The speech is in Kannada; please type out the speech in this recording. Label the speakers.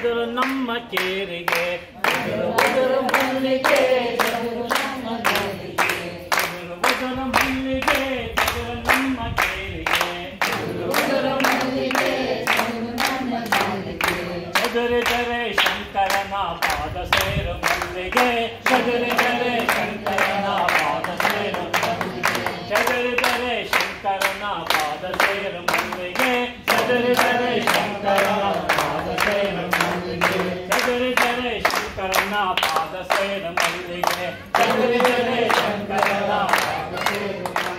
Speaker 1: ಚದುರು ನಮ್ಮ ಕೇರಿಗೆ ಚದುರು ಚದುರು ಮಲ್ಲಿಗೆ ಚದುರು ನಮ್ಮ ಕೇರಿಗೆ ಚದುರು ಚದುರು ಮಲ್ಲಿಗೆ ಚದುರು ನಮ್ಮ ಕೇರಿಗೆ ಚದುರು ಚದುರು ಮಲ್ಲಿಗೆ ಚದುರಿದರೆ ಶಂಕರನ ಪಾದ ಸೇರು ಮಲ್ಲಿಗೆ ಚದುರಿದರೆ ಶಂಕರನ ಪಾದ ಸೇರು ಚದುರಿದರೆ ಶಂಕರನ ಪಾದ ಸೇರು ಮಲ್ಲಿಗೆ ಚದುರಿದರೆ ಶಂಕರನ ಪಾದ ಸೇರು ಮಲ್ಲಿಗೆ ಚದುರಿದರೆ ಶಂಕರನ ಪಾದ ಸೇರು ಮಲ್ಲಿಗೆ ಚದುರಿದರೆ ಶಂಕರನ ಪಾದ ಸೇರು